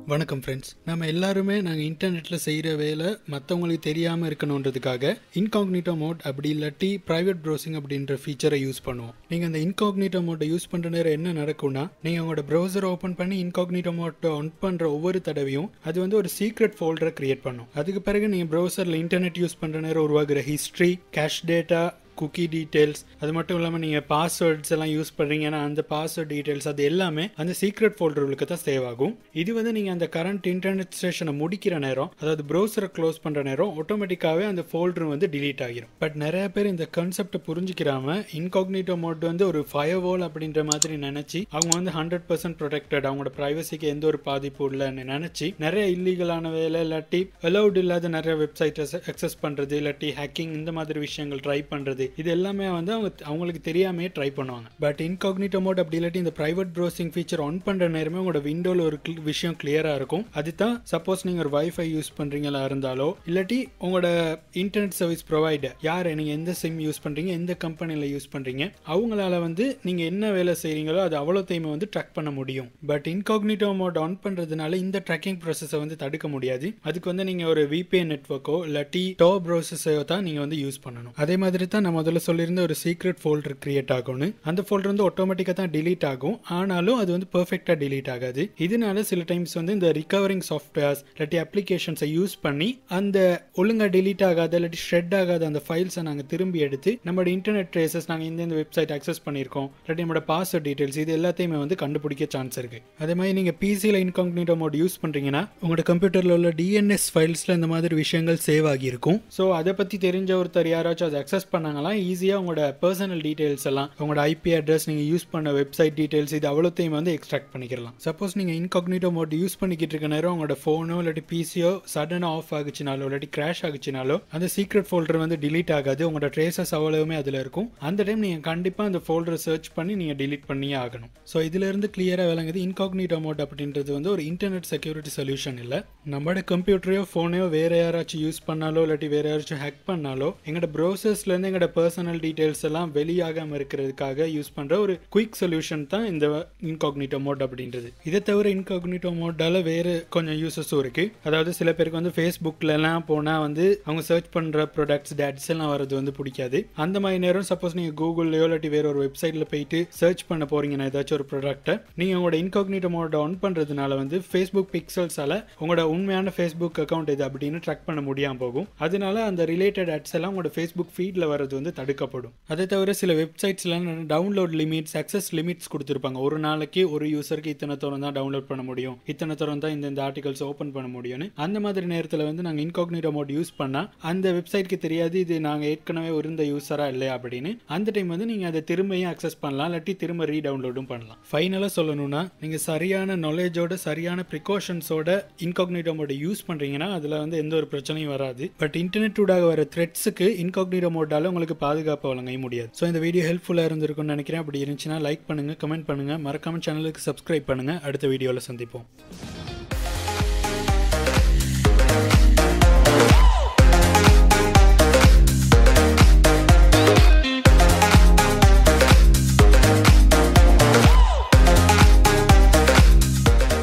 வணக்கம் ஃப்ரெண்ட்ஸ் நம்ம எல்லாருமே நாங்கள் இன்டர்நெட்டில் செய்கிற வேலை மற்றவங்களுக்கு தெரியாமல் இருக்கணுன்றதுக்காக இன்காக்னிட்டோ மோட் அப்படி இல்லாட்டி ப்ரைவேட் ப்ரௌசிங் அப்படின்ற ஃபீச்சரை யூஸ் பண்ணுவோம் நீங்கள் அந்த இன்காக்னிட்டோ மோட்டை யூஸ் பண்ணுற நேரம் என்ன நடக்கும்னா நீங்கள் உங்களோட ப்ரௌசரை ஓப்பன் பண்ணி இன்காக்னிட்டோ மோட்டை ஆன் பண்ணுற ஒவ்வொரு தடவையும் அது வந்து ஒரு சீக்ரெட் ஃபோல்டரை கிரியேட் பண்ணும் அதுக்கு பிறகு நீங்கள் ப்ரௌசரில் இன்டர்நெட் யூஸ் பண்ணுற நேரம் உருவாகிற history cache data cookie details அது மட்டும் இல்லாமல் நீங்கள் பாஸ்வேர்ட்ஸ் எல்லாம் யூஸ் பண்ணுறீங்கன்னா அந்த பாஸ்வேர்ட் டீட்டெயில்ஸ் அது எல்லாமே அந்த சீக்ரெட் ஃபோல்டருக்கு தான் சேவ் ஆகும் இது வந்து நீங்கள் அந்த கரண்ட் இன்டர்நெட் ஸ்டேஷனை முடிக்கிற நேரம் அதாவது ப்ரௌசரை க்ளோஸ் பண்ணுற நேரம் ஆட்டோமேட்டிக்காகவே அந்த ஃபோல்டர் வந்து டிலீட் ஆகிரும் பட் நிறைய பேர் இந்த கான்செப்டை புரிஞ்சிக்கிறாம இன்காக்னிட்டோ மோட் வந்து ஒரு ஃபயர் வால் அப்படின்ற மாதிரி நினச்சி அவங்க வந்து ஹண்ட்ரட் பர்சன்ட் ப்ரொடெக்டட் அவங்களோட ப்ரைவசிக்கு எந்த ஒரு பாதிப்பும் இல்லைன்னு நினச்சி நிறைய இல்லீகலான வேலை இல்லாட்டி அலௌட் இல்லாத நிறைய வெப்சைட்டை அக்சஸ் பண்ணுறது இல்லாட்டி ஹேக்கிங் இந்த மாதிரி விஷயங்கள் ட்ரை பண்ணுறது இது எல்லாமே வந்து அவங்க அவங்களுக்கு தெரியாமே ட்ரை பண்ணுவாங்க பட் இன்காக்னிட்டோ மோட் அப்படி இல்லாட்டி இந்த பிரைவேட் ப்ரௌசிங் ஃபீச்சர் ஆன் பண்ணுற நேரமே உங்களோட விண்டோவில் ஒரு cl- விஷயம் கிளியராக இருக்கும் அதுதான் சப்போஸ் நீங்கள் ஒரு வைஃபை யூஸ் பண்ணுறீங்களா இருந்தாலோ இல்லாட்டி உங்களோட இன்டர்நெட் சர்வீஸ் ப்ரொவைடர் யார் நீங்கள் எந்த சிம் யூஸ் பண்ணுறீங்க எந்த கம்பெனியில் யூஸ் பண்ணுறீங்க அவங்களால வந்து நீங்கள் என்ன வேலை செய்கிறீங்களோ அது அவ்வளோத்தையுமே வந்து ட்ராக் பண்ண முடியும் பட் இன்காக்னிட்டோ மோட் ஆன் பண்ணுறதுனால இந்த ட்ராக்கிங் ப்ராசஸை வந்து தடுக்க முடியாது அதுக்கு வந்து நீங்கள் ஒரு விபிஎன் நெட்ஒர்க்கோ இல்லாட்டி டோ ப்ராசஸையோ தான் நீங்கள் வந்து யூஸ் பண்ணணும் அதே மாதிரி தான் நான் முதல்ல சொல்லியிருந்த ஒரு சீக்ரெட் ஃபோல்டர் கிரியேட் ஆகும்னு அந்த ஃபோல்டர் வந்து ஆட்டோமேட்டிக்காக தான் delete ஆகும் ஆனாலும் அது வந்து பெர்ஃபெக்டாக delete ஆகாது இதனால சில டைம்ஸ் வந்து இந்த ரிகவரிங் சாஃப்ட்வேர்ஸ் இல்லாட்டி அப்ளிகேஷன்ஸை யூஸ் பண்ணி அந்த ஒழுங்காக delete ஆகாத இல்லாட்டி ஷ்ரெட் ஆகாத அந்த ஃபைல்ஸை நாங்கள் திரும்பி எடுத்து நம்மளோட இன்டர்நெட் ட்ரேசஸ் நாங்கள் இந்த இந்த வெப்சைட் அக்சஸ் பண்ணியிருக்கோம் இல்லாட்டி நம்மளோட பாஸ்வேர்ட் டீட்டெயில்ஸ் இது எல்லாத்தையுமே வந்து கண்டுபிடிக்க சான்ஸ் இருக்கு அதே மாதிரி நீங்கள் பிசியில் இன்காக்னிட்டோ மோட் யூஸ் பண்ணுறீங்கன்னா உங்களோட கம்ப்யூட்டரில் உள்ள டிஎன்எஸ் ஃபைல்ஸில் இந்த மாதிரி விஷயங்கள் சேவ் ஆகியிருக்கும் ஸோ அதை பற்றி தெரிஞ்ச ஒருத்தர் யாராச்சும் அதை அக்சஸ் பண்ணாங்களா ஈஸியாக உங்களோட பர்சனல் டீட்டெயில்ஸ் எல்லாம் உங்களோட ஐபி அட்ரஸ் நீங்கள் யூஸ் பண்ண வெப்சைட் டீட்டெயில்ஸ் இது அவ்வளோத்தையும் வந்து எக்ஸ்ட்ராக்ட் பண்ணிக்கலாம் சப்போஸ் நீங்கள் இன்காக்னிட்டோ மோட் யூஸ் பண்ணிக்கிட்டு இருக்க நேரம் உங்களோட ஃபோனோ இல்லாட்டி பிசியோ சடனாக ஆஃப் ஆகுச்சுனாலோ இல்லாட்டி கிராஷ் ஆகுச்சுனாலோ அந்த சீக்ரெட் ஃபோல்டர் வந்து delete ஆகாது உங்களோட ட்ரேசஸ் அவ்வளவுமே அதில் இருக்கும் அந்த டைம் நீங்கள் கண்டிப்பாக அந்த ஃபோல்டரை சர்ச் பண்ணி நீங்கள் delete பண்ணியே ஆகணும் ஸோ இதிலிருந்து கிளியராக விளங்குது இன்காக்னிட்டோ மோட் அப்படின்றது வந்து ஒரு இன்டர்நெட் செக்யூரிட்டி சொல்யூஷன் இல்லை நம்மளோட கம்ப்யூட்டரையோ ஃபோனையோ வேற யாராச்சும் யூஸ் பண்ணாலோ இல்லாட்டி வேற யாராச்சும் ஹேக் பண்ணாலோ எங்களோட ப்ரௌசர்ஸ்லேருந்து எங்களோட பர்சனல் டீட்டெயில்ஸ் எல்லாம் வெளியாகாமல் இருக்கிறதுக்காக யூஸ் பண்ணுற ஒரு குயிக் சொல்யூஷன் தான் இந்த இன்காக்னிட்டோ மோட் அப்படின்றது இதை தவிர இன்காக்னிட்டோ மோட்டால வேறு கொஞ்சம் யூசஸும் இருக்கு அதாவது சில பேருக்கு வந்து ஃபேஸ்புக்ல எல்லாம் போனால் வந்து அவங்க சர்ச் பண்ணுற ப்ராடக்ட்ஸ் டேட்ஸ் எல்லாம் வரது வந்து பிடிக்காது அந்த மாதிரி நேரம் சப்போஸ் நீங்கள் கூகுள்லையோ இல்லாட்டி வேற ஒரு வெப்சைட்ல போயிட்டு சர்ச் பண்ண போறீங்கன்னா ஏதாச்சும் ஒரு ப்ராடக்ட்டை நீங்கள் உங்களோட இன்காக்னிட்டோ மோட் ஆன் பண்ணுறதுனால வந்து ஃபேஸ்புக் பிக்சல்ஸால உங்களோட உண்மையான ஃபேஸ்புக் அக்கௌண்ட் இது அப்படின்னு ட்ராக் பண்ண முடியாமல் போகும் அதனால அந்த ரிலேட்டட் ஆட்ஸ் எல்லாம் உங்களோட ஃபேஸ்புக் ஃபீட்ல வரது வந்து தடுக்கப்படும் அதை தவிர சில வெப்சைட்ஸ்லாம் டவுன்லோட் லிமிட்ஸ் அக்சஸ் லிமிட்ஸ் கொடுத்துருப்பாங்க ஒரு நாளைக்கு ஒரு யூசருக்கு இத்தனை தூரம் தான் டவுன்லோட் பண்ண முடியும் இத்தனை தூரம் தான் இந்த இந்த ஆர்டிகல்ஸ் ஓப்பன் பண்ண முடியும்னு அந்த மாதிரி நேரத்தில் வந்து நாங்கள் இன்காக்னிட்டோ மோட் யூஸ் பண்ணால் அந்த வெப்சைட்க்கு தெரியாது இது நாங்கள் ஏற்கனவே இருந்த யூஸரா இல்லையா அப்படின்னு அந்த டைம் வந்து நீங்கள் அதை திரும்பியும் அக்சஸ் பண்ணலாம் இல்லாட்டி திரும்ப ரீடவுன்லோடும் பண்ணலாம் ஃபைனலாக சொல்லணும்னா நீங்கள் சரியான நாலேஜோட சரியான ப்ரிகாஷன்ஸோட இன்காக்னிட்டோ மோட் யூஸ் பண்ணுறீங்கன்னா அதில் வந்து எந்த ஒரு பிரச்சனையும் வராது பட் இன்டர்நெட் ஊடாக வர த்ரெட்ஸுக்கு இன்காக்னிட்டோ மோட்டால உங்களுக்கு பாதுகாப்பு வழங்க முடியாது ஸோ இந்த வீடியோ ஹெல்ப்ஃபுல்லாக இருந்திருக்கும்னு நினைக்கிறேன் அப்படி இருந்துச்சுன்னா லைக் பண்ணுங்க கமெண்ட் பண்ணுங்க மறக்காம சேனலுக்கு சப்ஸ்கிரைப் பண்ணுங்க அடுத்த வீடியோவில் சந்திப்போம்